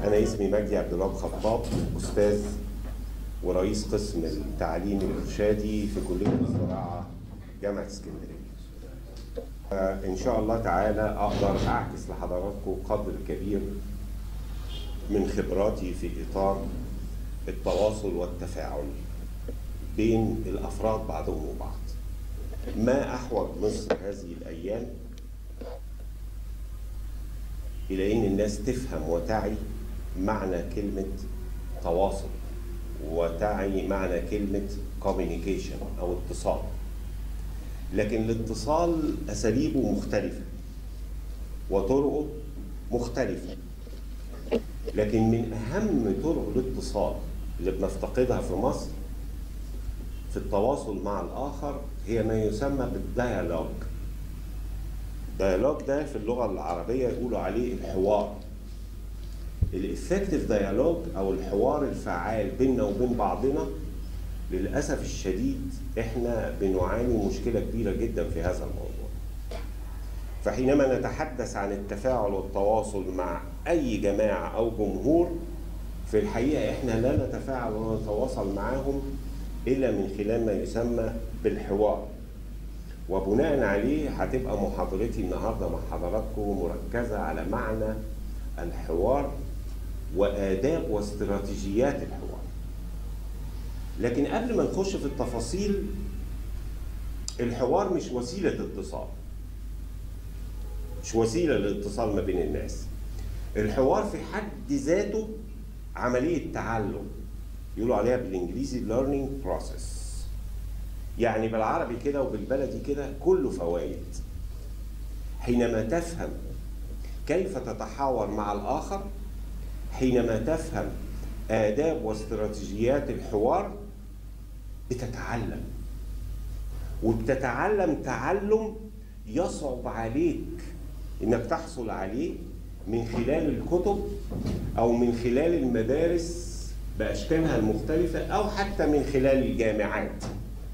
أنا اسمي مجدي عبد الله خطاب أستاذ ورئيس قسم التعليم الإرشادي في كلية الزراعة جامعة اسكندرية. آه، إن شاء الله تعالى أقدر أعكس لحضراتكم قدر كبير من خبراتي في إطار التواصل والتفاعل بين الأفراد بعضهم وبعض. ما أحوج مصر هذه الأيام إلى أن الناس تفهم وتعي معنى كلمة تواصل وتعي معنى كلمة communication أو اتصال لكن الاتصال أساليبه مختلفة وطرقه مختلفة لكن من أهم طرق الاتصال اللي بنفتقدها في مصر في التواصل مع الآخر هي ما يسمى بالديالوج الديالوج ده في اللغة العربية يقولوا عليه الحوار الافكتيف ديالوج او الحوار الفعال بيننا وبين بعضنا للاسف الشديد احنا بنعاني مشكله كبيره جدا في هذا الموضوع فحينما نتحدث عن التفاعل والتواصل مع اي جماعه او جمهور في الحقيقه احنا لا نتفاعل ولا نتواصل معاهم الا من خلال ما يسمى بالحوار وبناء عليه هتبقى محاضرتي النهارده مع حضراتكم مركزه على معنى الحوار وآداب واستراتيجيات الحوار لكن قبل ما نخش في التفاصيل الحوار مش وسيلة اتصال مش وسيلة للاتصال ما بين الناس الحوار في حد ذاته عملية تعلم يقولوا عليها بالانجليزي learning process يعني بالعربي كده وبالبلدي كده كله فوائد حينما تفهم كيف تتحاور مع الآخر حينما تفهم آداب واستراتيجيات الحوار بتتعلم وبتتعلم تعلم يصعب عليك انك تحصل عليه من خلال الكتب او من خلال المدارس باشكالها المختلفه او حتى من خلال الجامعات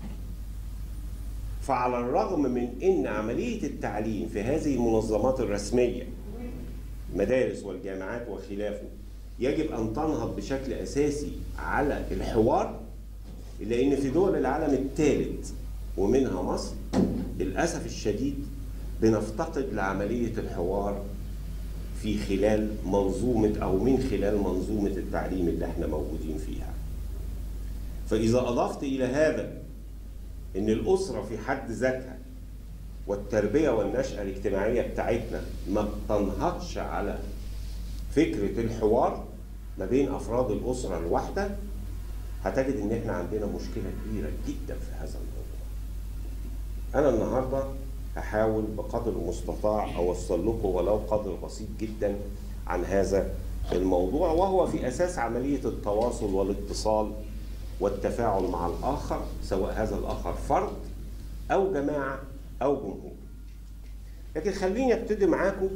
فعلى الرغم من ان عمليه التعليم في هذه المنظمات الرسميه المدارس والجامعات وخلافه يجب ان تنهض بشكل اساسي على الحوار الا ان في دول العالم الثالث ومنها مصر للاسف الشديد بنفتقد لعمليه الحوار في خلال منظومه او من خلال منظومه التعليم اللي احنا موجودين فيها. فاذا اضفت الى هذا ان الاسره في حد ذاتها والتربيه والنشاه الاجتماعيه بتاعتنا ما بتنهضش على فكره الحوار ما بين افراد الاسره الواحده هتجد ان احنا عندنا مشكله كبيره جدا في هذا الموضوع. انا النهارده هحاول بقدر المستطاع اوصل لكم ولو قدر بسيط جدا عن هذا الموضوع وهو في اساس عمليه التواصل والاتصال والتفاعل مع الاخر سواء هذا الاخر فرد او جماعه او جمهور. لكن خليني ابتدي معاكم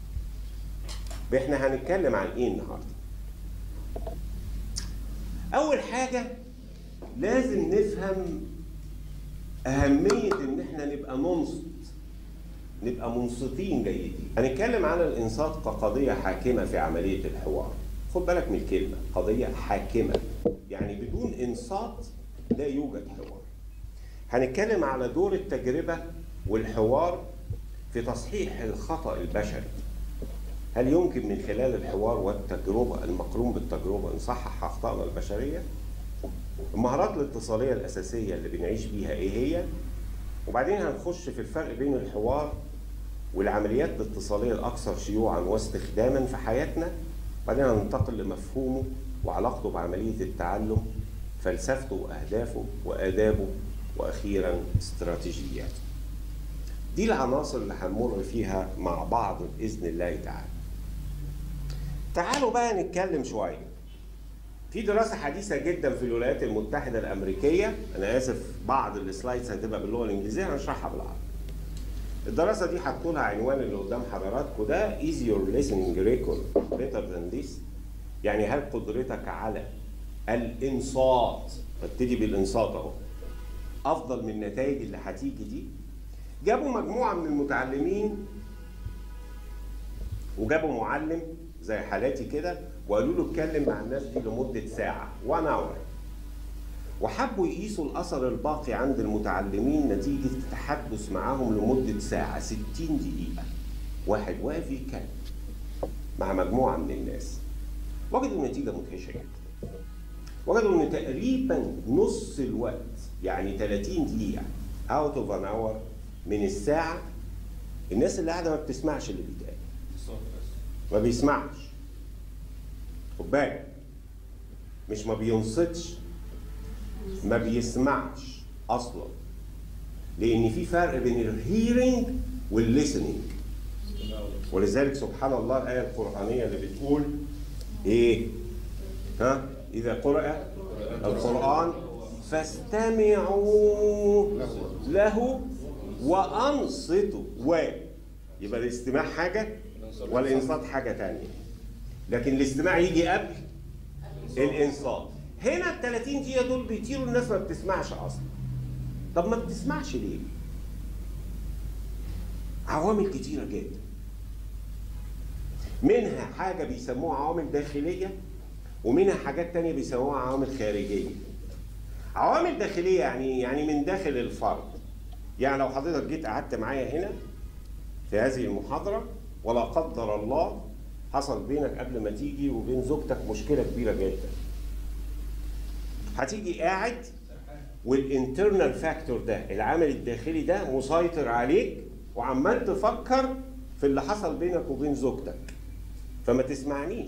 احنا هنتكلم عن ايه النهارده؟ اول حاجه لازم نفهم اهميه ان احنا نبقى منصت نبقى منصتين جيدين هنتكلم على الانصات كقضيه حاكمه في عمليه الحوار خد بالك من الكلمه قضيه حاكمه يعني بدون انصات لا يوجد حوار هنتكلم على دور التجربه والحوار في تصحيح الخطا البشري هل يمكن من خلال الحوار والتجربة المقرون بالتجربة نصحح أخطائنا البشرية؟ المهارات الاتصالية الأساسية اللي بنعيش بيها إيه هي؟ وبعدين هنخش في الفرق بين الحوار والعمليات الاتصالية الأكثر شيوعا واستخداما في حياتنا بعدين هننتقل لمفهومه وعلاقته بعملية التعلم فلسفته وأهدافه وآدابه وأخيرا استراتيجياته دي العناصر اللي هنمر فيها مع بعض بإذن الله تعالى تعالوا بقى نتكلم شويه في دراسة حديثة جدا في الولايات المتحدة الأمريكية، أنا آسف بعض السلايدز هتبقى باللغة الإنجليزية هنشرحها بالعربي. الدراسة دي حطوا لها عنوان اللي قدام حضراتكم ده is your listening record better than this؟ يعني هل قدرتك على الإنصات ببتدي بالإنصات أهو أفضل من النتائج اللي هتيجي دي؟ جابوا مجموعة من المتعلمين وجابوا معلم زي حالاتي كده وقالوا له اتكلم مع الناس دي لمده ساعه 1 اور وحبوا يقيسوا الاثر الباقي عند المتعلمين نتيجه التحدث معاهم لمده ساعه 60 دقيقه واحد واقف يتكلم مع مجموعه من الناس وجدوا نتيجه مدهشه جدا وجدوا ان تقريبا نص الوقت يعني 30 دقيقه اوت اوف ان اور من الساعه الناس اللي قاعده ما بتسمعش اللي بيتقال ما بيسمعش خد بالك مش ما بينصتش ما بيسمعش اصلا لان في فرق بين الهيرنج والليسننج ولذلك سبحان الله الايه القرانيه اللي بتقول ايه ها اذا قرأ القران فاستمعوا له وانصتوا و يبقى الاستماع حاجه والانصات حاجه تانية لكن الاستماع يجي قبل الانصات هنا ال 30 دقيقه دول بيطيروا الناس ما بتسمعش اصلا طب ما بتسمعش ليه عوامل كتيره جدا منها حاجه بيسموها عوامل داخليه ومنها حاجات تانية بيسموها عوامل خارجيه عوامل داخليه يعني يعني من داخل الفرد يعني لو حضرتك جيت قعدت معايا هنا في هذه المحاضره ولا قدر الله حصل بينك قبل ما تيجي وبين زوجتك مشكله كبيره جدا هتيجي قاعد والانترنال فاكتور ده العامل الداخلي ده مسيطر عليك وعمال تفكر في اللي حصل بينك وبين زوجتك فما تسمعنيش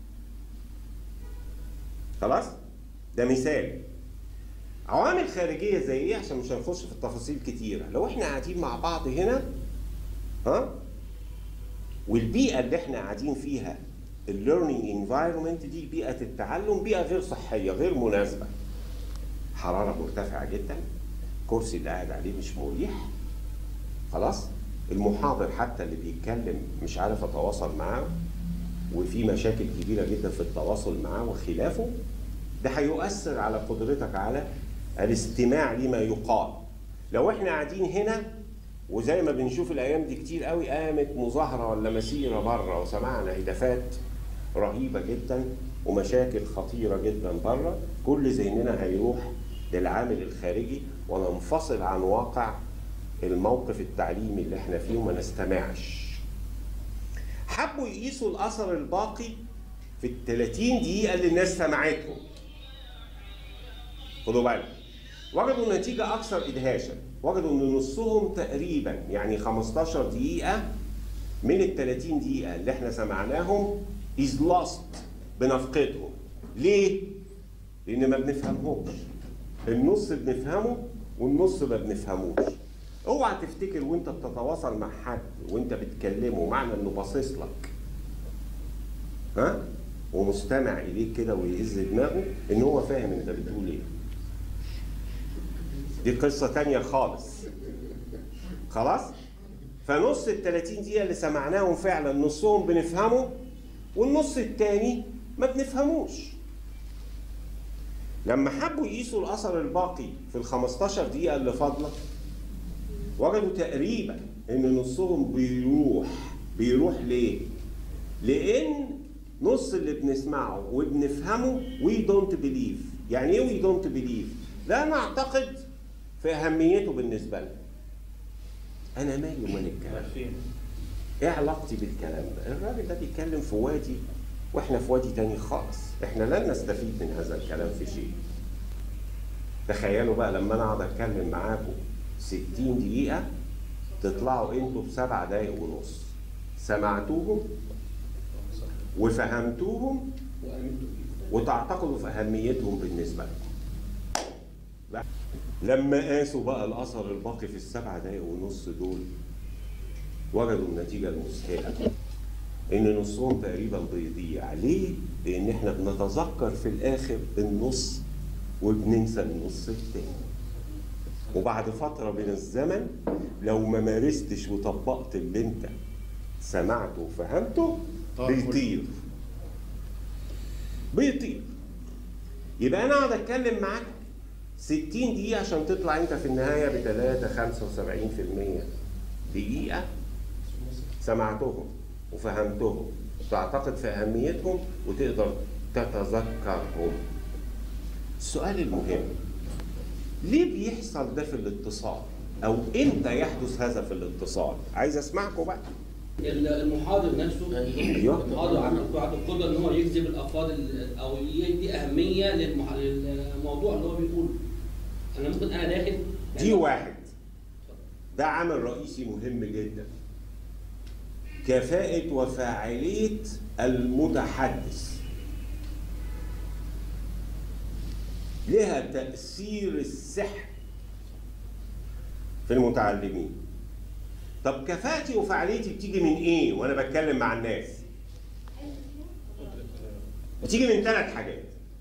خلاص ده مثال عوامل خارجيه زي ايه عشان مش هنخش في التفاصيل كتيره لو احنا قاعدين مع بعض هنا ها والبيئه اللي احنا قاعدين فيها الليرنينج انفايرمنت دي بيئه التعلم بيئه غير صحيه غير مناسبه حراره مرتفعه جدا كرسي اللي قاعد عليه مش مريح خلاص المحاضر حتى اللي بيتكلم مش عارف اتواصل معاه وفي مشاكل كبيره جدا في التواصل معاه وخلافه ده هيؤثر على قدرتك على الاستماع لما يقال لو احنا قاعدين هنا وزي ما بنشوف الايام دي كتير قوي قامت مظاهره ولا مسيره بره وسمعنا هتافات رهيبه جدا ومشاكل خطيره جدا بره كل ذهننا هيروح للعامل الخارجي وننفصل عن واقع الموقف التعليمي اللي احنا فيه وما نستمعش حبوا يقيسوا الاثر الباقي في ال 30 دقيقه اللي الناس سمعتهم خدوا بالك وجدوا نتيجة أكثر إدهاشا وجدوا إن نصهم تقريبا يعني 15 دقيقة من ال 30 دقيقة اللي احنا سمعناهم is lost بنفقدهم ليه؟ لأن ما بنفهمهمش النص بنفهمه والنص ما بنفهموش اوعى تفتكر وانت بتتواصل مع حد وانت بتكلمه معنى انه باصص لك ها ومستمع اليك كده ويهز دماغه ان هو فاهم انت بتقول ايه دي قصة تانية خالص خلاص فنص ال 30 دقيقة اللي سمعناهم فعلا نصهم بنفهمه والنص التاني ما بنفهموش لما حبوا يقيسوا الأثر الباقي في ال 15 دقيقة اللي فاضلة وجدوا تقريبا إن نصهم بيروح بيروح ليه؟ لأن نص اللي بنسمعه وبنفهمه وي دونت بليف يعني ايه وي دونت بليف؟ لا نعتقد في اهميته بالنسبه لنا انا مالي ومال الكلام ايه علاقتي بالكلام ده الراجل ده بيتكلم في وادي واحنا في وادي تاني خالص احنا لن نستفيد من هذا الكلام في شيء تخيلوا بقى لما انا اقعد اتكلم معاكم 60 دقيقة تطلعوا انتوا بسبع دقايق ونص سمعتوهم وفهمتوهم وتعتقدوا في اهميتهم بالنسبة لكم لما قاسوا بقى الاثر الباقي في السبع دقايق ونص دول وجدوا النتيجه المذهله ان نصهم تقريبا بيضيع ليه؟ لان احنا بنتذكر في الاخر النص وبننسى النص التاني وبعد فتره من الزمن لو ما مارستش وطبقت اللي انت سمعته وفهمته بيطير بيطير يبقى انا اقعد اتكلم معاك 60 دقيقة عشان تطلع انت في النهاية ب 3 75% دقيقة سمعتهم وفهمتهم تعتقد في اهميتهم وتقدر تتذكرهم السؤال المهم ليه بيحصل ده في الاتصال او امتى يحدث هذا في الاتصال عايز اسمعكم بقى المحاضر نفسه أيوه. المحاضر عنده عنده القدره ان هو يجذب الافراد ال- او يدي اهميه للمح- للموضوع اللي هو بيقوله انا ممكن انا داخل دي واحد ده عامل رئيسي مهم جدا كفاءة وفاعلية المتحدث لها تأثير السحر في المتعلمين طب كفاءتي وفعاليتي بتيجي من ايه وانا بتكلم مع الناس بتيجي من ثلاث حاجات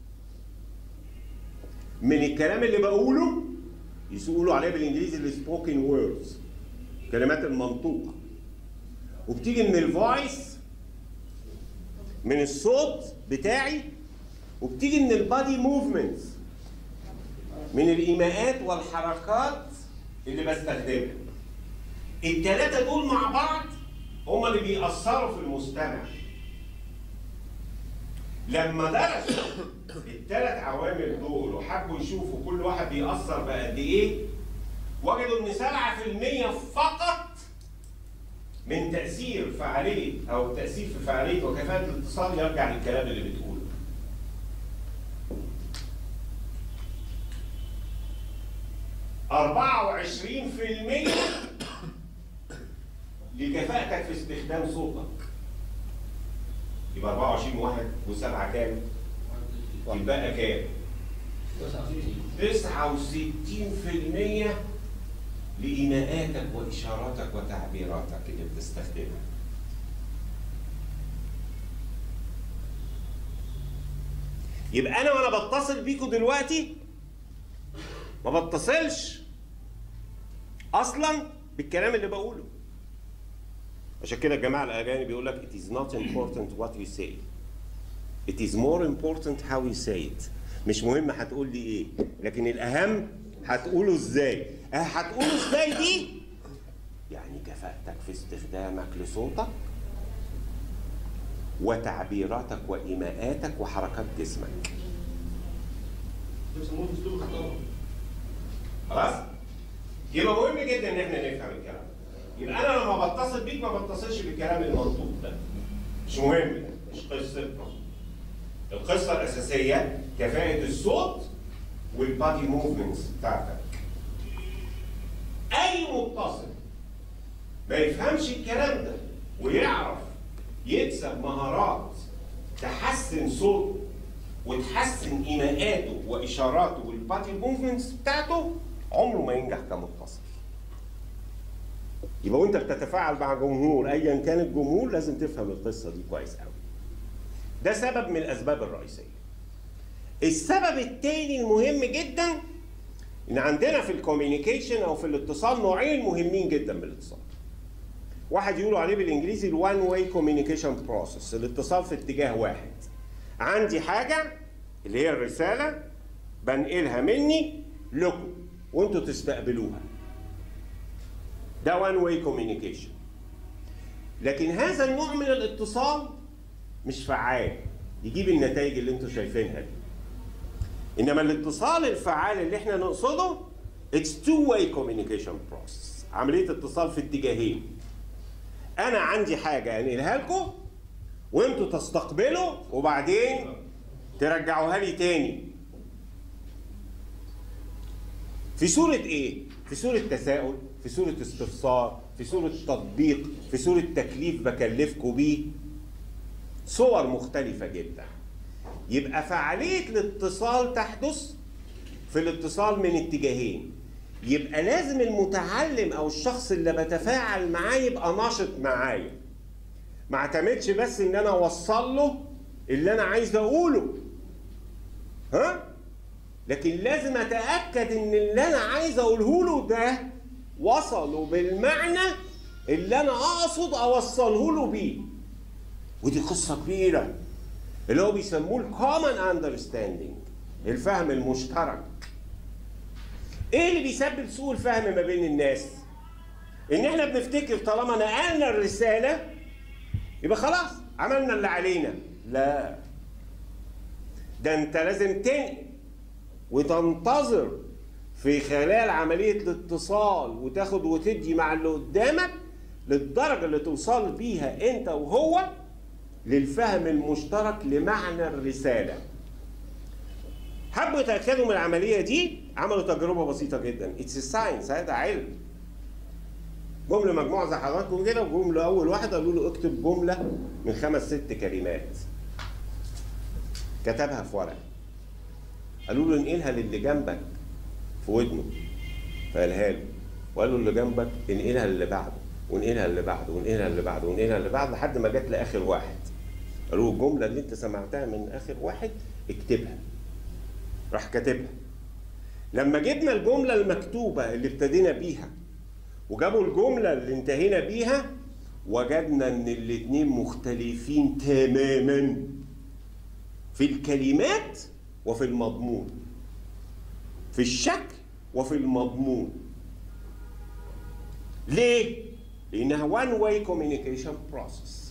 من الكلام اللي بقوله يقولوا عليه بالانجليزي السبوكن ووردز كلمات المنطوقه وبتيجي من الفويس من الصوت بتاعي وبتيجي من البادي موفمنتس من الايماءات والحركات اللي بستخدمها الثلاثه دول مع بعض هما اللي بيأثروا في المستمع لما درسوا الثلاث عوامل دول وحبوا يشوفوا كل واحد بيأثر بقد ايه وجدوا ان 7% فقط من تأثير فعالية أو التأثير في فعالية وكفاءة الاتصال يرجع للكلام اللي بتقوله. أربعة وعشرين في المية لكفاءتك في استخدام صوتك. يبقى 24 واحد وسبعة كام؟ يبقى كام؟ 69% لإيماءاتك وإشاراتك وتعبيراتك اللي بتستخدمها. يبقى أنا وأنا بتصل بيكم دلوقتي ما بتصلش أصلا بالكلام اللي بقوله. عشان كده الجماعة الأجانب بيقول لك it is not important what you say. It is more important how you say it. مش مهم هتقول لي ايه لكن الاهم هتقوله ازاي اه هتقوله ازاي دي يعني كفاءتك في استخدامك لصوتك وتعبيراتك وايماءاتك وحركات جسمك بيسموه اسلوب الخطابه خلاص يبقى مهم جدا ان احنا نفهم الكلام يبقى انا لما بتصل بيك ما بتصلش بالكلام المنطوق ده مش مهم مش قصتنا القصه الاساسيه كفاءه الصوت والبادي موفمنتس بتاعتك اي متصل ما يفهمش الكلام ده ويعرف يكسب مهارات تحسن صوته وتحسن ايماءاته واشاراته والبادي موفمنتس بتاعته عمره ما ينجح كمتصل يبقى وانت بتتفاعل مع جمهور ايا كان الجمهور لازم تفهم القصه دي كويس قوي ده سبب من الاسباب الرئيسيه السبب الثاني المهم جدا ان عندنا في الكوميونيكيشن او في الاتصال نوعين مهمين جدا من الاتصال واحد يقولوا عليه بالانجليزي الوان واي كوميونيكيشن بروسيس الاتصال في اتجاه واحد عندي حاجه اللي هي الرساله بنقلها مني لكم وانتوا تستقبلوها ده وان واي كوميونيكيشن لكن هذا النوع من الاتصال مش فعال يجيب النتائج اللي انتوا شايفينها دي انما الاتصال الفعال اللي احنا نقصده اتس تو واي كوميونيكيشن بروسيس عمليه اتصال في اتجاهين انا عندي حاجه انقلها لكم وانتوا تستقبلوا وبعدين ترجعوها لي تاني في صورة ايه؟ في صورة تساؤل، في صورة استفسار، في صورة تطبيق، في صورة تكليف بكلفكم بيه. صور مختلفة جدا. يبقى فعالية الاتصال تحدث في الاتصال من اتجاهين. يبقى لازم المتعلم او الشخص اللي بتفاعل معاه يبقى ناشط معايا. ما اعتمدش بس ان انا اوصل له اللي انا عايز اقوله. ها؟ لكن لازم اتاكد ان اللي انا عايز اقوله له ده وصلوا بالمعنى اللي انا اقصد اوصله له بيه ودي قصه كبيره اللي هو بيسموه الكومن اندرستاندينج الفهم المشترك ايه اللي بيسبب سوء الفهم ما بين الناس ان احنا بنفتكر طالما نقلنا الرساله يبقى خلاص عملنا اللي علينا لا ده انت لازم تنقل وتنتظر في خلال عملية الاتصال وتاخد وتدي مع اللي قدامك للدرجة اللي توصل بيها انت وهو للفهم المشترك لمعنى الرسالة حبوا يتأكدوا من العملية دي عملوا تجربة بسيطة جدا اتس ساينس هذا علم جملة مجموعة زي حضراتكم كده وجملة أول واحدة قالوا له اكتب جملة من خمس ست كلمات كتبها في ورقة قالوا له انقلها للي جنبك في ودنه فقالها له وقالوا اللي جنبك انقلها للي بعده وانقلها للي بعده وانقلها للي بعده وانقلها للي بعده لحد ما جت لاخر واحد قالوا له الجمله اللي انت سمعتها من اخر واحد اكتبها راح كاتبها لما جبنا الجمله المكتوبه اللي ابتدينا بيها وجابوا الجمله اللي انتهينا بيها وجدنا ان الاتنين مختلفين تماما في الكلمات وفي المضمون في الشكل وفي المضمون ليه؟ لأنها one way communication process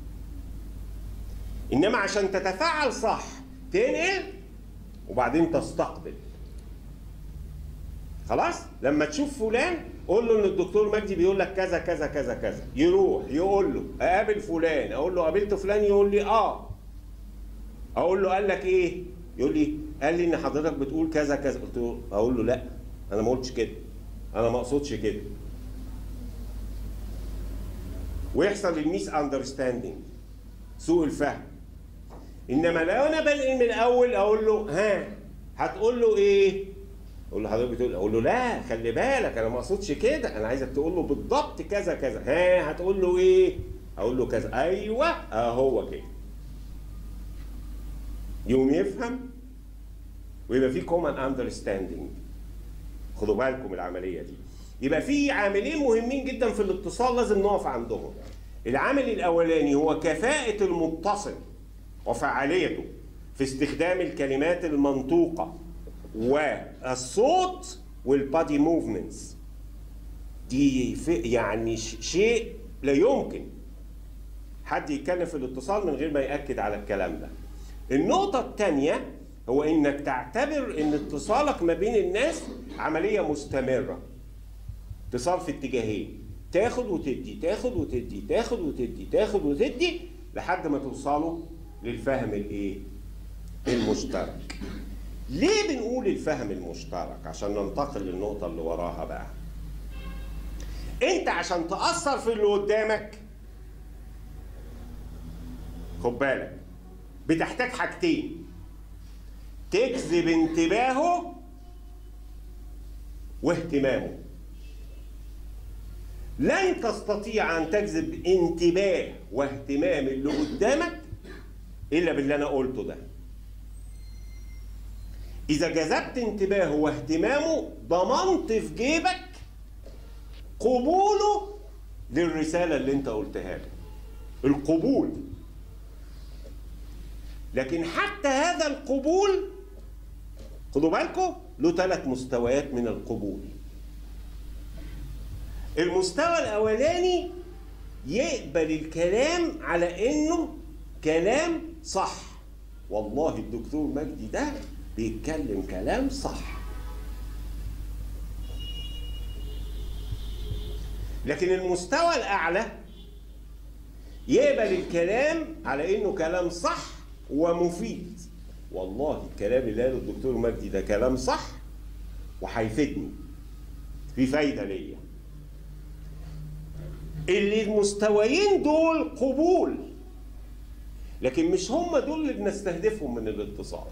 إنما عشان تتفاعل صح تنقل وبعدين تستقبل خلاص لما تشوف فلان قول له ان الدكتور مجدي بيقول لك كذا كذا كذا كذا يروح يقول له اقابل فلان اقول له قابلت فلان يقول لي اه اقول له قال لك ايه يقول لي قال لي ان حضرتك بتقول كذا كذا قلت له اقول له لا انا ما قلتش كده انا ما اقصدش كده ويحصل الميس اندرستاندينج سوء الفهم انما لو انا بنقل من الاول اقول له ها هتقول له ايه اقول له حضرتك بتقول اقول له لا خلي بالك انا ما اقصدش كده انا عايزك تقول له بالضبط كذا كذا ها هتقول له ايه اقول له كذا ايوه اهو كده يقوم يفهم ويبقى في كومن اندرستاندينج خدوا بالكم العمليه دي يبقى في عاملين مهمين جدا في الاتصال لازم نقف عندهم العامل الاولاني هو كفاءه المتصل وفعاليته في استخدام الكلمات المنطوقه والصوت والبادي موفمنتس دي في يعني شيء لا يمكن حد يتكلم في الاتصال من غير ما ياكد على الكلام ده النقطه الثانيه هو انك تعتبر ان اتصالك ما بين الناس عمليه مستمره اتصال في اتجاهين تاخد وتدي تاخد وتدي تاخد وتدي تاخد وتدي لحد ما توصلوا للفهم الايه المشترك ليه بنقول الفهم المشترك عشان ننتقل للنقطة اللي وراها بقى انت عشان تأثر في اللي قدامك خد بالك بتحتاج حاجتين تجذب انتباهه واهتمامه لن تستطيع ان تجذب انتباه واهتمام اللي قدامك الا باللي انا قلته ده اذا جذبت انتباهه واهتمامه ضمنت في جيبك قبوله للرساله اللي انت قلتها له القبول لكن حتى هذا القبول خدوا بالكم له ثلاث مستويات من القبول المستوى الاولاني يقبل الكلام على انه كلام صح والله الدكتور مجدي ده بيتكلم كلام صح لكن المستوى الاعلى يقبل الكلام على انه كلام صح ومفيد والله الكلام اللي قاله الدكتور مجدي ده كلام صح وهيفيدني في فايده ليا اللي المستويين دول قبول لكن مش هم دول اللي بنستهدفهم من الاتصال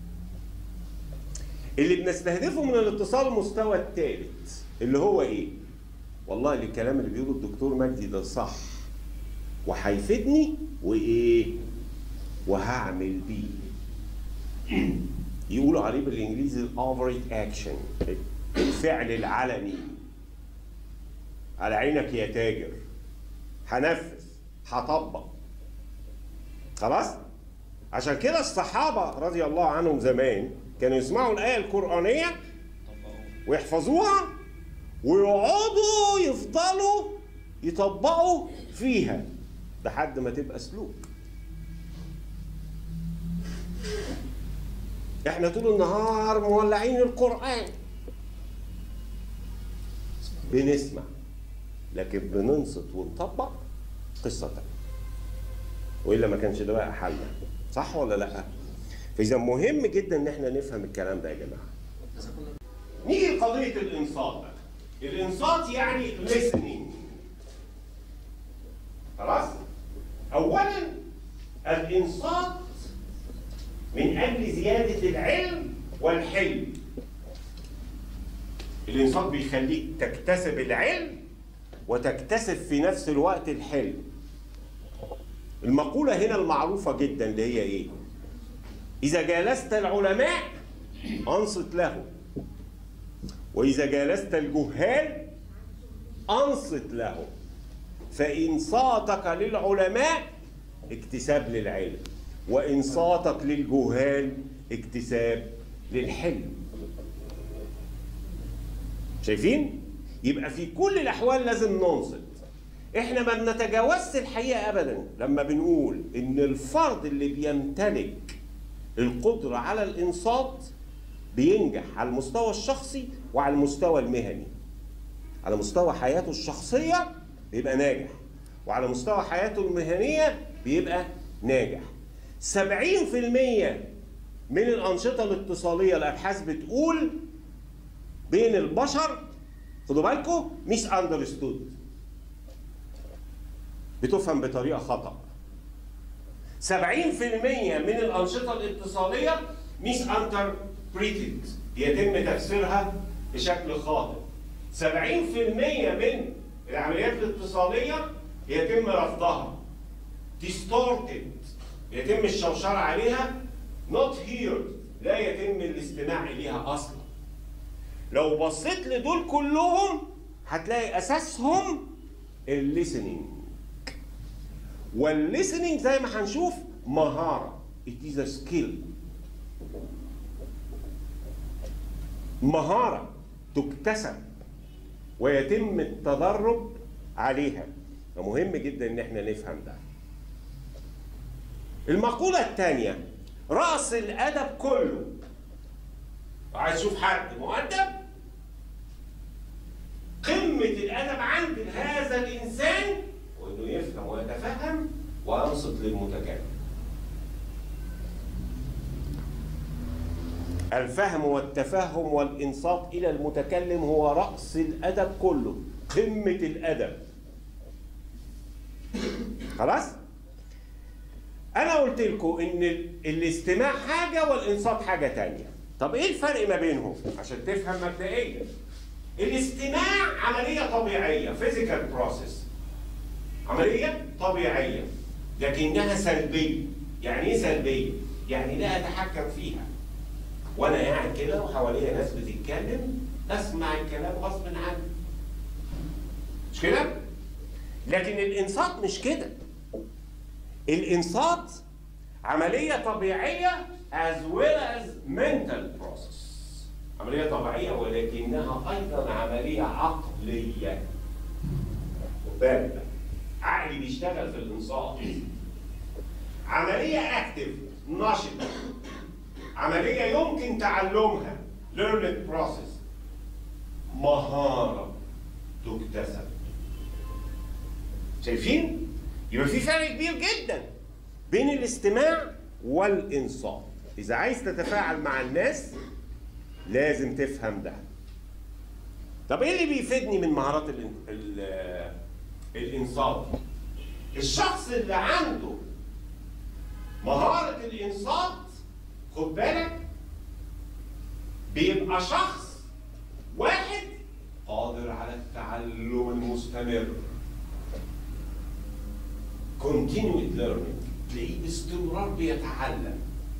اللي بنستهدفه من الاتصال المستوى الثالث اللي هو ايه والله الكلام اللي بيقوله الدكتور مجدي ده صح وهيفيدني وايه وهعمل بيه يقولوا عليه بالانجليزي الاوفريت اكشن الفعل العلني على عينك يا تاجر هنفذ هطبق خلاص عشان كده الصحابه رضي الله عنهم زمان كانوا يسمعوا الايه القرانيه ويحفظوها ويقعدوا يفضلوا يطبقوا فيها لحد ما تبقى سلوك احنا طول النهار مولعين القرآن بنسمع لكن بننصت ونطبق قصة تانية وإلا ما كانش ده بقى حلنا صح ولا لأ؟ فإذا مهم جدا إن احنا نفهم الكلام ده يا جماعة نيجي لقضية الإنصات بقى الإنصات يعني listening خلاص؟ أولا الإنصات من أجل زيادة العلم والحلم الإنصات بيخليك تكتسب العلم وتكتسب في نفس الوقت الحلم المقولة هنا المعروفة جدا اللي هي إيه؟ إذا جالست العلماء أنصت لهم وإذا جالست الجهال أنصت لهم فإنصاتك للعلماء اكتساب للعلم وإنصاتك للجهال اكتساب للحلم شايفين؟ يبقى في كل الأحوال لازم ننصت احنا ما بنتجاوزش الحقيقة أبدا لما بنقول إن الفرد اللي بيمتلك القدرة على الإنصات بينجح على المستوى الشخصي وعلى المستوى المهني على مستوى حياته الشخصية بيبقى ناجح وعلى مستوى حياته المهنية بيبقى ناجح 70% من الأنشطة الاتصالية الأبحاث بتقول بين البشر خدوا بالكم مش اندرستود بتفهم بطريقة خطأ 70% من الأنشطة الاتصالية مش انتربريتد يتم تفسيرها بشكل خاطئ 70% من العمليات الاتصالية يتم رفضها distorted يتم الشوشرة عليها not heard لا يتم الاستماع إليها أصلا لو بصيت لدول كلهم هتلاقي أساسهم الليسننج والليسننج زي ما هنشوف مهارة it is a skill مهارة تكتسب ويتم التدرب عليها فمهم جدا ان احنا نفهم ده المقولة الثانية رأس الأدب كله عايز تشوف حد مؤدب قمة الأدب عند هذا الإنسان وإنه يفهم ويتفهم وينصت للمتكلم الفهم والتفهم والإنصات إلى المتكلم هو رأس الأدب كله قمة الأدب خلاص؟ أنا قلت لكم إن ال- الاستماع حاجة والإنصات حاجة تانية طب إيه الفرق ما بينهم؟ عشان تفهم مبدئيا الاستماع عملية طبيعية physical process عملية طبيعية لكنها سلبية يعني ايه سلبية؟ يعني لا أتحكم فيها وأنا قاعد كده وحواليا ناس بتتكلم أسمع الكلام غصب عني مش كده؟ لكن الإنصات مش كده الإنصات عملية طبيعية as well as mental process عملية طبيعية ولكنها أيضا عملية عقلية خد بالك بقى. عقلي بيشتغل في الإنصات عملية اكتف نشطة عملية يمكن تعلمها learned process مهارة تكتسب شايفين؟ يبقى في فرق كبير جدا بين الاستماع والإنصات إذا عايز تتفاعل مع الناس لازم تفهم ده طب ايه اللي بيفيدني من مهارات ال ال الانصات الشخص اللي عنده مهارة الانصات خد بالك بيبقى شخص واحد قادر على التعلم المستمر continued learning تلاقيه باستمرار بيتعلم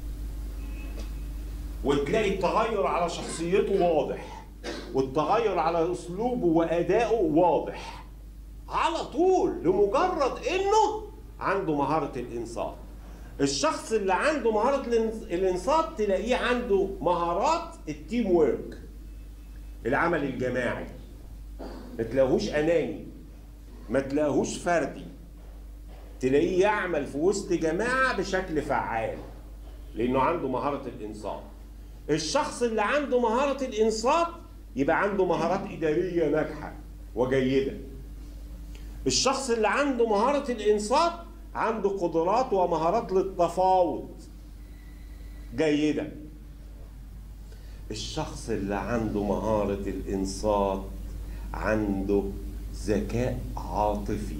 وتلاقي التغير على شخصيته واضح والتغير على اسلوبه وادائه واضح على طول لمجرد انه عنده مهاره الانصات الشخص اللي عنده مهاره الإنص- الانصات تلاقيه عنده مهارات التيم وورك العمل الجماعي ما تلاقيهوش اناني ما تلاقيهوش فردي تلاقيه يعمل في وسط جماعه بشكل فعال لانه عنده مهاره الانصات الشخص اللي عنده مهارة الإنصات يبقى عنده مهارات إدارية ناجحة وجيدة الشخص اللي عنده مهارة الإنصات عنده قدرات ومهارات للتفاوض جيدة الشخص اللي عنده مهارة الإنصات عنده ذكاء عاطفي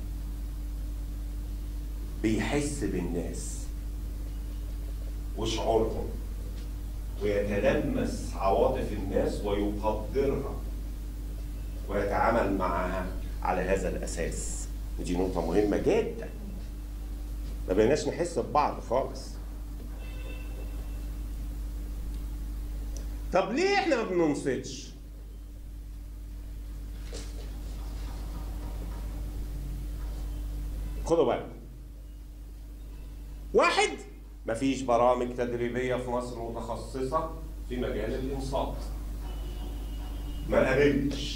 بيحس بالناس وشعورهم ويتلمس عواطف الناس ويقدرها ويتعامل معها على هذا الأساس ودي نقطة مهمة جدا ما بقيناش نحس ببعض خالص طب ليه احنا ما بننصتش؟ خدوا بالكم واحد مفيش برامج تدريبية في مصر متخصصة في مجال الإنصات ما قابلتش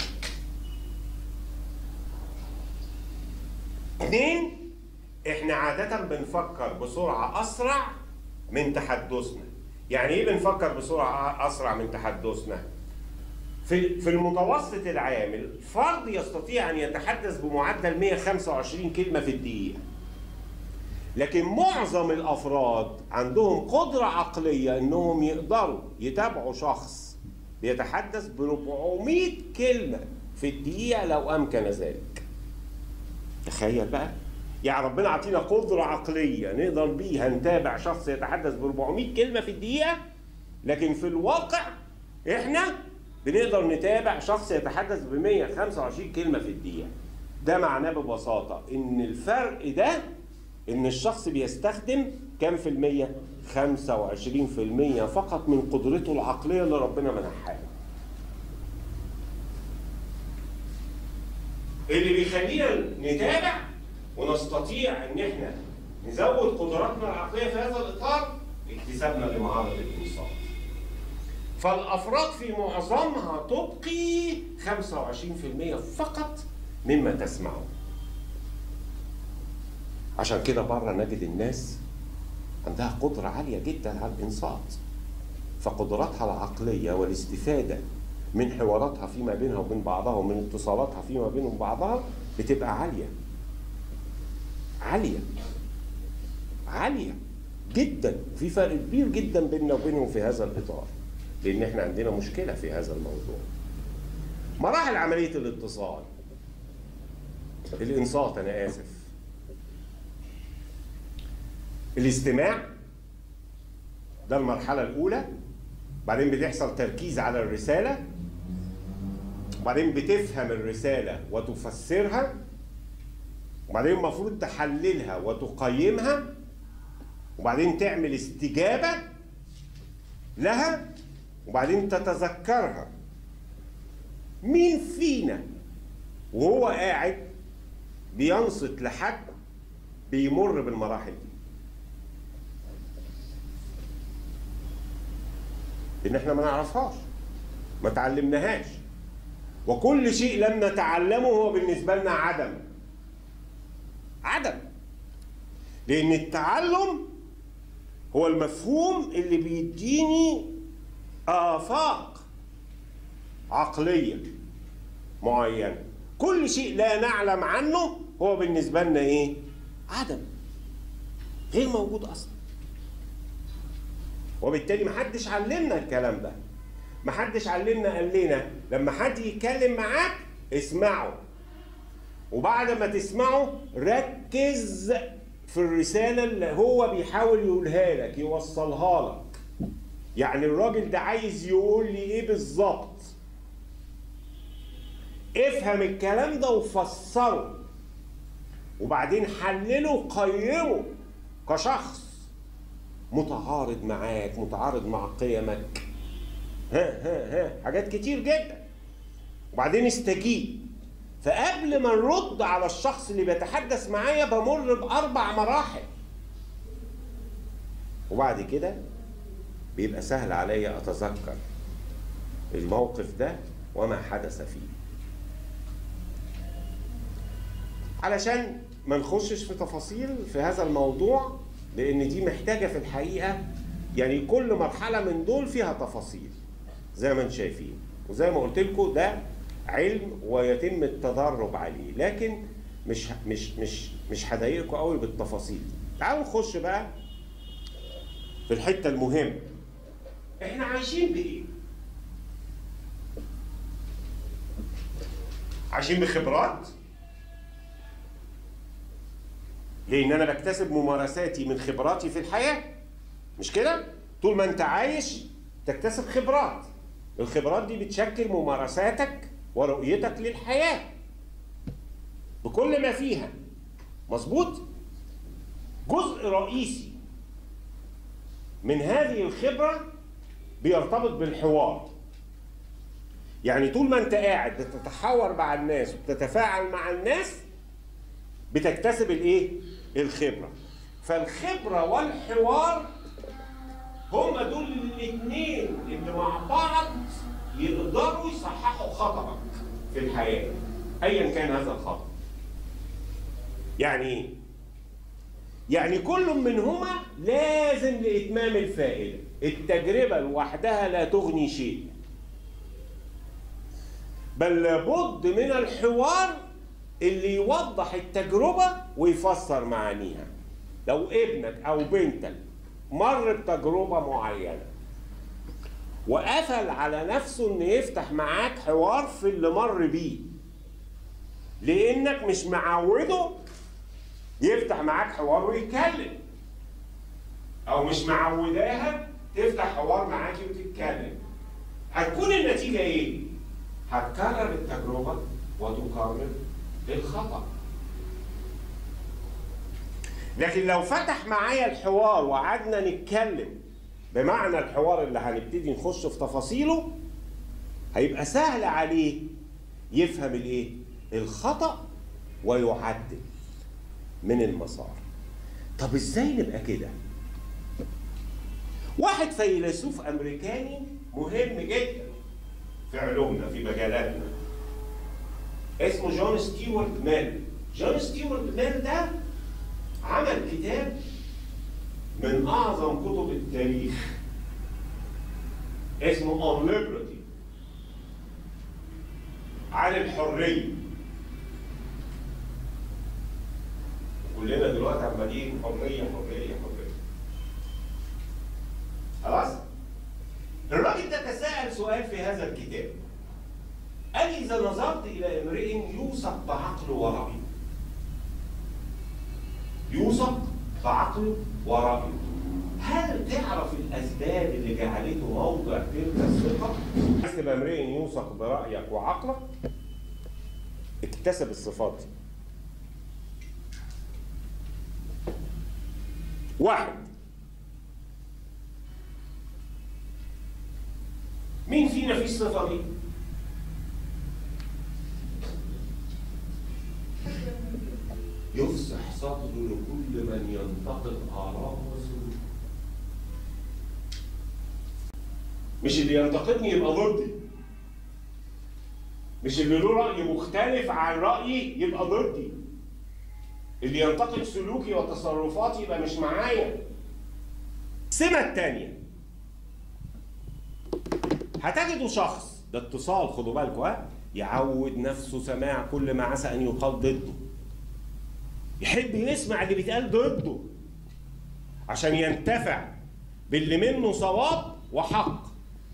اثنين احنا عادة بنفكر بسرعة أسرع من تحدثنا يعني ايه بنفكر بسرعة أسرع من تحدثنا في في المتوسط العام الفرد يستطيع أن يتحدث بمعدل 125 كلمة في الدقيقة لكن معظم الافراد عندهم قدره عقليه انهم يقدروا يتابعوا شخص بيتحدث ب 400 كلمه في الدقيقه لو امكن ذلك. تخيل بقى يعني ربنا عطينا قدره عقليه نقدر بيها نتابع شخص يتحدث ب 400 كلمه في الدقيقه لكن في الواقع احنا بنقدر نتابع شخص يتحدث ب 125 كلمه في الدقيقه. ده معناه ببساطه ان الفرق ده ان الشخص بيستخدم كام في المية 25% فقط من قدرته العقلية اللي ربنا منحها له. اللي بيخلينا نتابع ونستطيع ان احنا نزود قدراتنا العقلية في هذا الاطار اكتسابنا لمهارة الانصات. فالافراد في معظمها تبقي 25% فقط مما تسمعه. عشان كده بره نجد الناس عندها قدرة عالية جدا على الإنصات فقدراتها العقلية والاستفادة من حواراتها فيما بينها وبين بعضها ومن اتصالاتها فيما بين بعضها بتبقى عالية عالية عالية جدا في فرق كبير جدا بيننا وبينهم في هذا الإطار لأن احنا عندنا مشكلة في هذا الموضوع مراحل عملية الاتصال الإنصات أنا آسف الاستماع ده المرحلة الأولى بعدين بتحصل تركيز على الرسالة وبعدين بتفهم الرسالة وتفسرها وبعدين المفروض تحللها وتقيمها وبعدين تعمل استجابة لها وبعدين تتذكرها مين فينا وهو قاعد بينصت لحد بيمر بالمراحل دي لان احنا ما نعرفهاش ما تعلمناهاش وكل شيء لم نتعلمه هو بالنسبه لنا عدم عدم لان التعلم هو المفهوم اللي بيديني افاق عقليه معينه كل شيء لا نعلم عنه هو بالنسبه لنا ايه عدم غير موجود اصلا وبالتالي محدش علمنا الكلام ده محدش علمنا قال لنا لما حد يتكلم معاك اسمعه وبعد ما تسمعه ركز في الرسالة اللي هو بيحاول يقولها لك يوصلها لك يعني الراجل ده عايز يقول لي ايه بالظبط افهم الكلام ده وفسره وبعدين حلله وقيمه كشخص متعارض معاك متعارض مع قيمك ها ها ها حاجات كتير جدا وبعدين استجيب فقبل ما نرد على الشخص اللي بيتحدث معايا بمر باربع مراحل وبعد كده بيبقى سهل عليا اتذكر الموقف ده وما حدث فيه علشان ما نخشش في تفاصيل في هذا الموضوع لان دي محتاجه في الحقيقه يعني كل مرحله من دول فيها تفاصيل زي ما انتم شايفين وزي ما قلت لكم ده علم ويتم التدرب عليه لكن مش مش مش مش هضايقكم قوي بالتفاصيل دي تعالوا نخش بقى في الحته المهمه احنا عايشين بايه عايشين بخبرات لان انا بكتسب ممارساتي من خبراتي في الحياه مش كده طول ما انت عايش تكتسب خبرات الخبرات دي بتشكل ممارساتك ورؤيتك للحياه بكل ما فيها مظبوط جزء رئيسي من هذه الخبره بيرتبط بالحوار يعني طول ما انت قاعد بتتحاور مع الناس وبتتفاعل مع الناس بتكتسب الايه الخبره فالخبره والحوار هما دول الاثنين اللي مع بعض يقدروا يصححوا خطأك في الحياه ايا كان هذا الخطأ يعني ايه يعني كل منهما لازم لاتمام الفائده التجربه لوحدها لا تغني شيء بل لابد من الحوار اللي يوضح التجربة ويفسر معانيها لو ابنك أو بنتك مر بتجربة معينة وقفل على نفسه إنه يفتح معاك حوار في اللي مر بيه لأنك مش معوده يفتح معاك حوار ويتكلم أو مش معوداها تفتح حوار معاكي وتتكلم هتكون النتيجة إيه؟ هتكرر التجربة وتكرر الخطأ لكن لو فتح معايا الحوار وقعدنا نتكلم بمعنى الحوار اللي هنبتدي نخش في تفاصيله هيبقى سهل عليه يفهم الايه الخطأ ويعدل من المسار طب ازاي نبقى كده واحد فيلسوف امريكاني مهم جدا في علومنا في مجالاتنا اسمه جون ستيوارت ميل جون ستيوارت ميل ده عمل كتاب من اعظم كتب التاريخ اسمه On Liberty عن الحرية كلنا دلوقتي عمالين حرية حرية حرية خلاص؟ الراجل ده تساءل سؤال في هذا الكتاب قال إذا نظرت إلى امرئ يوثق بعقله ورأيه يوثق بعقله ورأيه هل تعرف الأسباب اللي جعلته موضع تلك الثقة؟ عايز تبقى امرئ يوثق برأيك وعقلك اكتسب الصفات دي واحد مين فينا فيه الصفة دي؟ يفسح صدره لكل من ينتقد آراءه وسلوكه. مش اللي ينتقدني يبقى ضدي. مش اللي له رأي مختلف عن رأيي يبقى ضدي. اللي ينتقد سلوكي وتصرفاتي يبقى مش معايا. السمة التانية هتجدوا شخص ده اتصال خدوا بالكم ها يعود نفسه سماع كل ما عسى ان يقال ضده يحب يسمع اللي بيتقال ضده عشان ينتفع باللي منه صواب وحق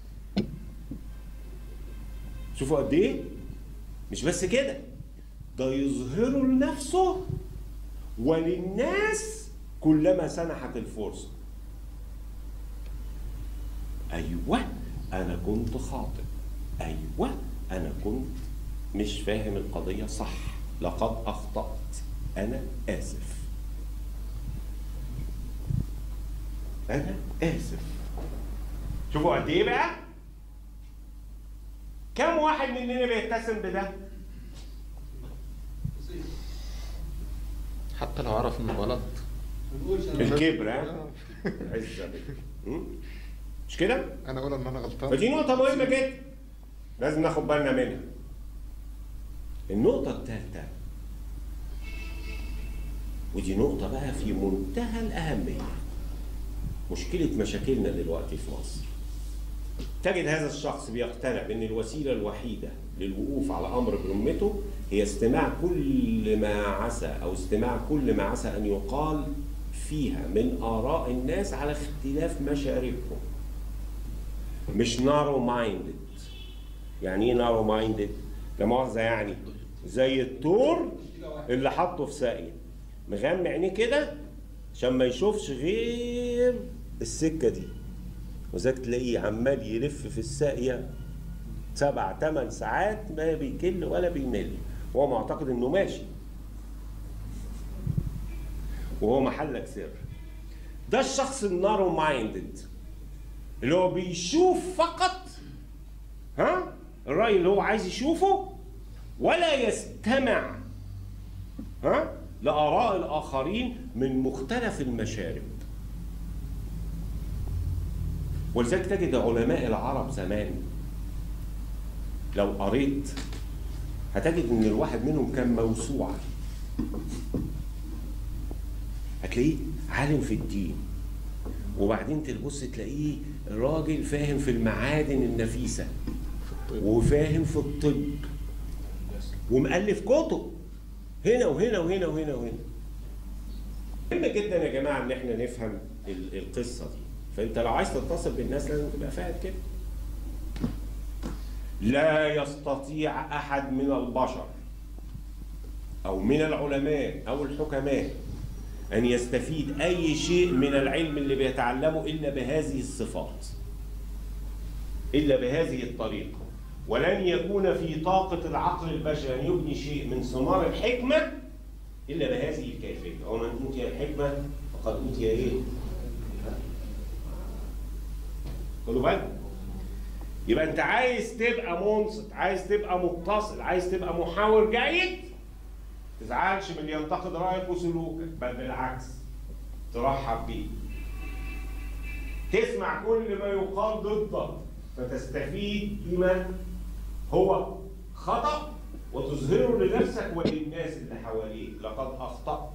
شوفوا قد ايه مش بس كده ده يظهره لنفسه وللناس كلما سنحت الفرصه ايوه انا كنت خاطئ ايوه انا كنت مش فاهم القضيه صح لقد اخطات انا اسف انا اسف شوفوا قد ايه بقى كم واحد مننا بيتسم بده حتى لو عرف انه غلط الكبر ها عزه بك. م? مش كده انا اقول ان انا غلطان فدي نقطة مهمة جدا لازم ناخد بالنا منها. النقطة الثالثة ودي نقطة بقى في منتهى الأهمية. مشكلة مشاكلنا دلوقتي في مصر تجد هذا الشخص بيقتنع بأن الوسيلة الوحيدة للوقوف على أمر برمته هي استماع كل ما عسى أو استماع كل ما عسى أن يقال فيها من آراء الناس على اختلاف مشاربهم مش نارو مايندد يعني ايه نارو مايندد؟ لا مؤاخذة يعني زي التور اللي حاطه في ساقية مغمى عينيه كده عشان ما يشوفش غير السكة دي وذاك تلاقيه عمال يلف في الساقية سبع ثمان ساعات ما بيكل ولا بيمل وهو معتقد انه ماشي وهو محلك سر ده الشخص النارو مايندد اللي هو بيشوف فقط ها الرأي اللي هو عايز يشوفه ولا يستمع ها لآراء الآخرين من مختلف المشارب ولذلك تجد علماء العرب زمان لو قريت هتجد ان الواحد منهم كان موسوعة هتلاقيه عالم في الدين وبعدين تبص تلاقيه راجل فاهم في المعادن النفيسة وفاهم في الطب ومؤلف كتب هنا وهنا وهنا وهنا وهنا مهم جدا يا جماعه ان احنا نفهم ال- القصه دي فانت لو عايز تتصل بالناس لازم تبقى فاهم كده لا يستطيع احد من البشر او من العلماء او الحكماء ان يستفيد اي شيء من العلم اللي بيتعلمه الا بهذه الصفات الا بهذه الطريقه ولن يكون في طاقه العقل البشري ان يبني شيء من ثمار الحكمه الا بهذه الكيفيه ومن اوتي الحكمه فقد اوتي ايه خدوا بالكم يبقى انت عايز تبقى منصت عايز تبقى متصل عايز تبقى محاور جيد تزعلش من اللي ينتقد رايك وسلوكك بل بالعكس ترحب بيه تسمع كل ما يقال ضدك فتستفيد بما هو خطأ وتظهره لنفسك وللناس اللي حواليك لقد أخطأت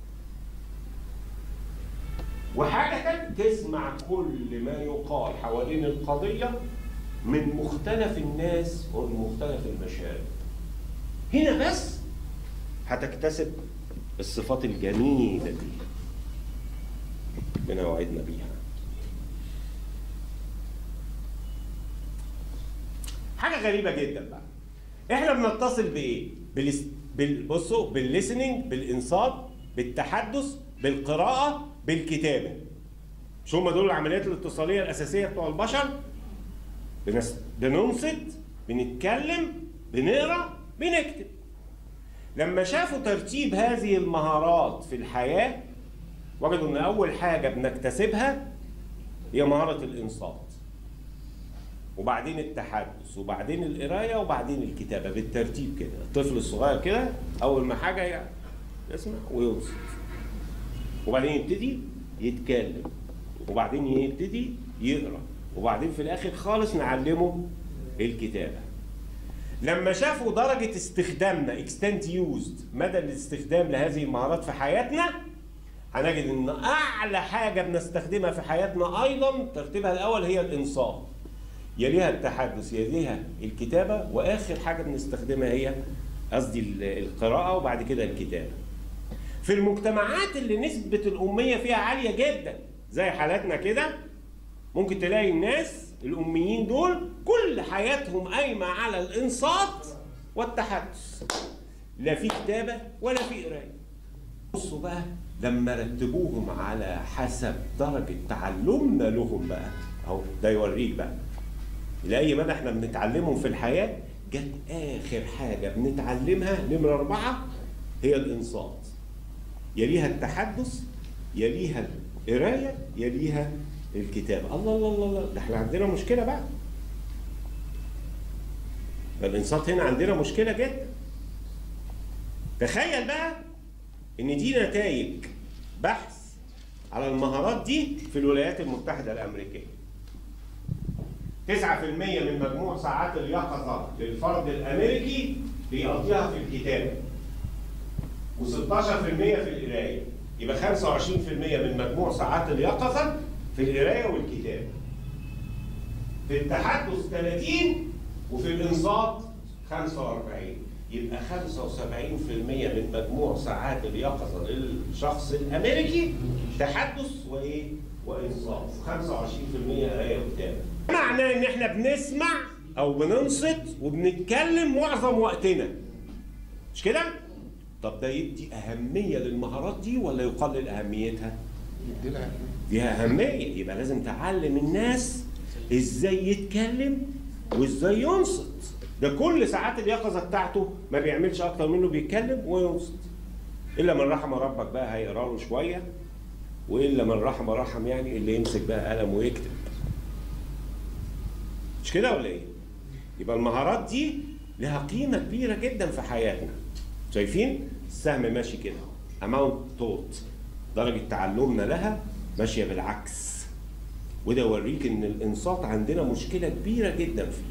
وحاجة تانية تسمع كل ما يقال حوالين القضية من مختلف الناس ومن مختلف المشارب هنا بس هتكتسب الصفات الجميلة دي ربنا وعدنا بيها حاجة غريبة جدا بقى احنا بنتصل بايه؟ بالس... بال... بصوا بالليسننج بالانصات بالتحدث بالقراءة بالكتابة مش هم دول العمليات الاتصالية الأساسية بتوع البشر؟ بنس... بننصت بنتكلم بنقرا بنكتب لما شافوا ترتيب هذه المهارات في الحياة وجدوا ان اول حاجة بنكتسبها هي مهارة الانصات وبعدين التحدث وبعدين القراية وبعدين الكتابة بالترتيب كده الطفل الصغير كده اول ما حاجة يعني يسمع ويوصف وبعدين يبتدي يتكلم وبعدين يبتدي يقرا وبعدين في الاخر خالص نعلمه الكتابه لما شافوا درجة استخدامنا extent used مدى الاستخدام لهذه المهارات في حياتنا هنجد ان اعلى حاجة بنستخدمها في حياتنا ايضا ترتيبها الاول هي الانصات يليها التحدث يليها الكتابة واخر حاجة بنستخدمها هي قصدي ال- القراءة وبعد كده الكتابة في المجتمعات اللي نسبة الأمية فيها عالية جدا زي حالاتنا كده ممكن تلاقي الناس الأميين دول كل حياتهم قايمة على الإنصات والتحدث لا في كتابة ولا في قراية بصوا بقى لما رتبوهم على حسب درجة تعلمنا لهم بقى أهو ده يوريك بقى لأي مدى احنا بنتعلمهم في الحياة جت آخر حاجة بنتعلمها نمرة أربعة هي الإنصات يليها التحدث يليها القراية يليها الكتابة الله الله الله الله ده احنا عندنا مشكلة بقى ده الإنصات هنا عندنا مشكلة جدا تخيل بقى إن دي نتائج بحث على المهارات دي في الولايات المتحدة الأمريكية 9% من مجموع ساعات اليقظة للفرد الأمريكي بيقضيها في الكتابة و16% في القرايه يبقى 25% من مجموع ساعات اليقظه في القرايه والكتابه في التحدث 30 وفي الانصات 45 يبقى 75% من مجموع ساعات اليقظه للشخص الامريكي تحدث وايه؟ وانصات 25% قرايه وكتابه معناه ان احنا بنسمع او بننصت وبنتكلم معظم وقتنا مش كده؟ طب ده يدي اهميه للمهارات دي ولا يقلل اهميتها؟ دي لها ليها أهمية يبقى لازم تعلم الناس إزاي يتكلم وإزاي ينصت ده كل ساعات اليقظة بتاعته ما بيعملش أكتر منه بيتكلم وينصت إلا من رحم ربك بقى هيقرا له شوية وإلا من رحم رحم يعني اللي يمسك بقى قلم ويكتب مش كده ولا إيه؟ يبقى المهارات دي لها قيمة كبيرة جدا في حياتنا شايفين؟ السهم ماشي كده amount taught درجة تعلمنا لها ماشية بالعكس وده يوريك ان الانصات عندنا مشكلة كبيرة جدا فيه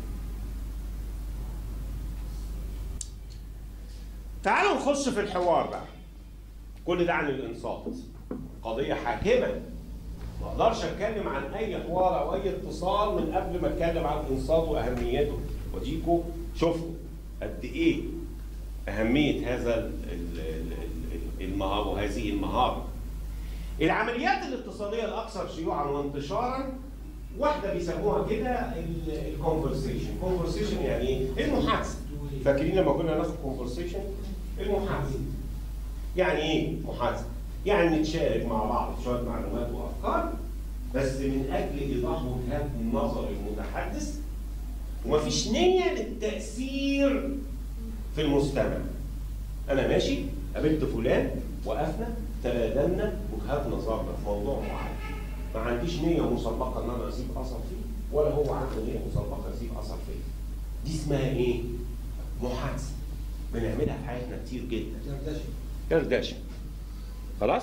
تعالوا نخش في الحوار بقى كل ده عن الانصات قضية حاكمة ما اقدرش اتكلم عن اي حوار او اي اتصال من قبل ما اتكلم عن الانصات واهميته وديكوا شفتوا قد ايه اهمية هذا ال- ال- ال- ال- المهارة وهذه المهارة العمليات الاتصاليه الاكثر شيوعا وانتشارا واحده بيسموها كده الكونفرسيشن كونفرسيشن يعني ايه المحادثه فاكرين لما كنا ناخد كونفرسيشن المحادثه يعني ايه محادثه يعني نتشارك مع بعض شويه معلومات وافكار بس من اجل ايضاح وجهات نظر المتحدث ومفيش نيه للتاثير في المستمع انا ماشي قابلت فلان وقفنا تبادلنا وجهات نظرنا في موضوع معين ما عنديش نيه مسبقه ان انا اسيب اثر فيه ولا هو عنده نيه مسبقه يسيب اثر فيه دي اسمها ايه؟ محادثه بنعملها في حياتنا كتير جدا دردشه خلاص؟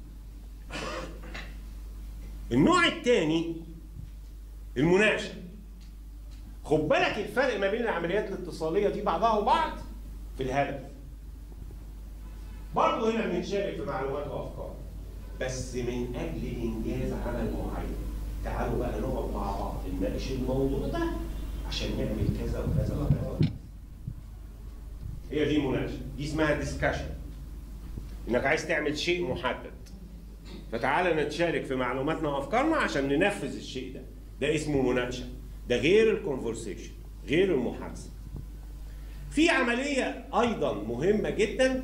النوع الثاني المناقشه خد بالك الفرق ما بين العمليات الاتصاليه دي بعضها وبعض في الهدف برضه هنا بنشارك في معلومات وافكار بس من اجل انجاز عمل معين تعالوا بقى نقعد مع بعض نناقش الموضوع ده عشان نعمل كذا وكذا وكذا هي دي مناقشه دي اسمها ديسكشن انك عايز تعمل شيء محدد فتعالى نتشارك في معلوماتنا وافكارنا عشان ننفذ الشيء ده ده اسمه مناقشه ده غير الكونفرسيشن غير المحادثه في عمليه ايضا مهمه جدا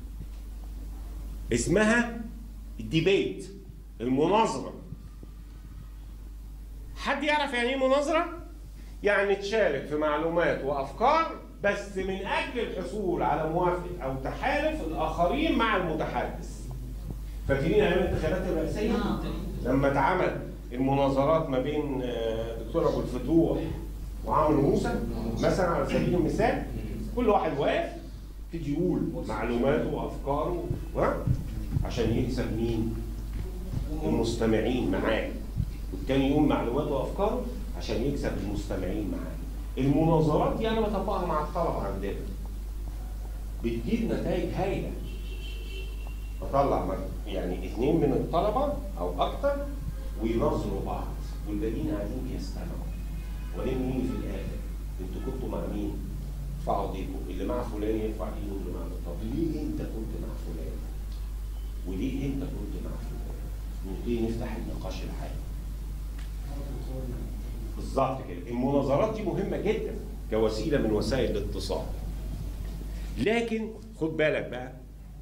اسمها الديبيت المناظره حد يعرف يعني ايه مناظره يعني تشارك في معلومات وافكار بس من اجل الحصول على موافقه او تحالف الاخرين مع المتحدث فاكرين ايام الانتخابات الرئاسيه لما اتعمل المناظرات ما بين آه، دكتور ابو الفتوح وعمرو موسى مثلا على سبيل المثال كل واحد واقف تيجي يقول معلوماته وافكاره ها عشان يكسب مين؟ المستمعين معاه والتاني يقول معلوماته وافكاره عشان يكسب المستمعين معاه المناظرات دي انا بطبقها مع الطلبه عندنا بتجيب نتائج هايله بطلع مج- يعني اثنين من الطلبه او اكتر ويناظروا بعض والباقيين قاعدين بيستمعوا وبعدين يجي في الاخر انتوا كنتوا مع مين؟ ارفعوا ايديكم اللي مع فلان يرفع ايده اللي مع طب ليه انت كنت مع فلان؟ وليه انت كنت مع فلان؟ ونبتدي نفتح النقاش الحقيقي بالظبط كده المناظرات دي مهمه جدا كوسيله من وسائل الاتصال لكن خد بالك بقى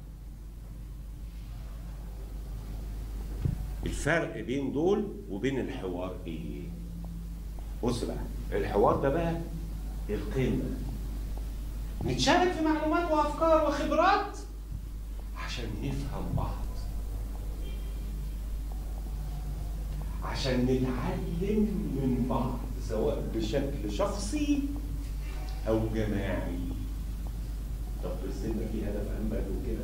الفرق بين دول وبين الحوار ايه بص بقى الحوار ده بقى القمه نتشارك في معلومات وافكار وخبرات عشان نفهم بعض عشان نتعلم من بعض سواء بشكل شخصي او جماعي طب رسمنا في هدف انبل وكده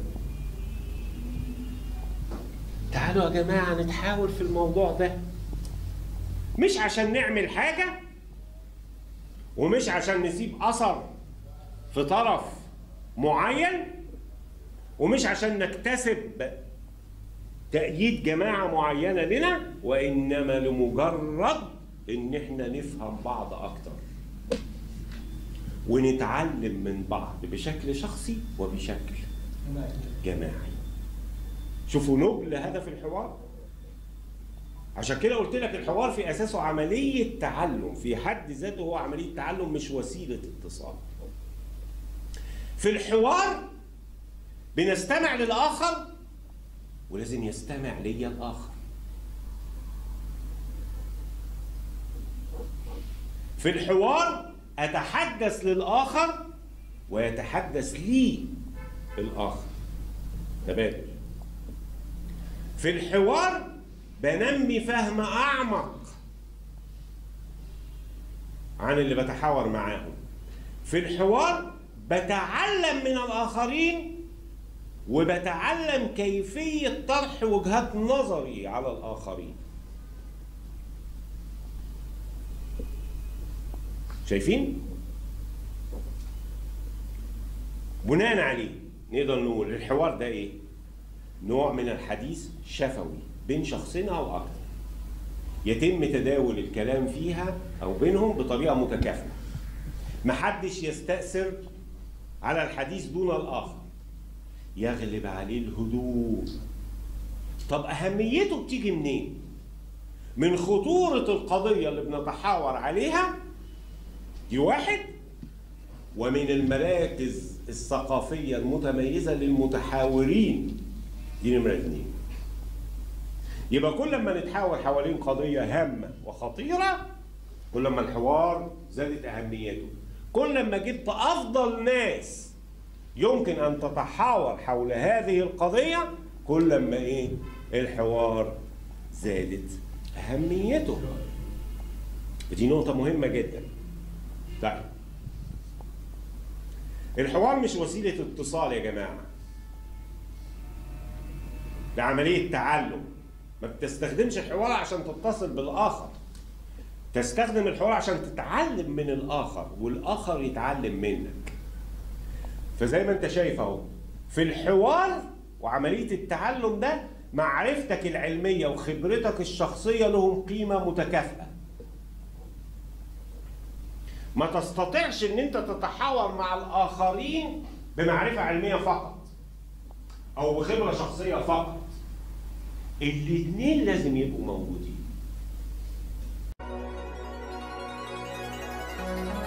تعالوا يا جماعه نتحاور في الموضوع ده مش عشان نعمل حاجه ومش عشان نسيب اثر في طرف معين ومش عشان نكتسب تأييد جماعة معينة لنا وإنما لمجرد إن إحنا نفهم بعض أكتر ونتعلم من بعض بشكل شخصي وبشكل جماعي شوفوا نبل هدف الحوار عشان كده قلت لك الحوار في اساسه عمليه تعلم في حد ذاته هو عمليه تعلم مش وسيله اتصال في الحوار بنستمع للاخر ولازم يستمع ليا الاخر في الحوار اتحدث للاخر ويتحدث لي الاخر تبادل في الحوار بنمي فهم اعمق عن اللي بتحاور معاهم في الحوار بتعلم من الاخرين وبتعلم كيفيه طرح وجهات نظري على الاخرين شايفين بناء عليه نقدر نقول الحوار ده ايه نوع من الحديث شفوي بين شخصين او اكثر يتم تداول الكلام فيها او بينهم بطريقه متكافئه محدش يستأثر على الحديث دون الاخر يغلب عليه الهدوء طب اهميته بتيجي منين من خطوره القضيه اللي بنتحاور عليها دي واحد ومن المراكز الثقافيه المتميزه للمتحاورين دي نمره اتنين يبقى كل ما نتحاور حوالين قضيه هامه وخطيره كل ما الحوار زادت اهميته كل ما جبت افضل ناس يمكن ان تتحاور حول هذه القضيه كل ما ايه الحوار زادت اهميته دي نقطه مهمه جدا طيب الحوار مش وسيله اتصال يا جماعه ده عمليه تعلم ما بتستخدمش الحوار عشان تتصل بالاخر تستخدم الحوار عشان تتعلم من الاخر والاخر يتعلم منك فزي ما انت شايف اهو في الحوار وعمليه التعلم ده معرفتك العلميه وخبرتك الشخصيه لهم قيمه متكافئه ما تستطيعش ان انت تتحاور مع الاخرين بمعرفه علميه فقط او بخبره شخصيه فقط الاثنين لازم يبقوا موجودين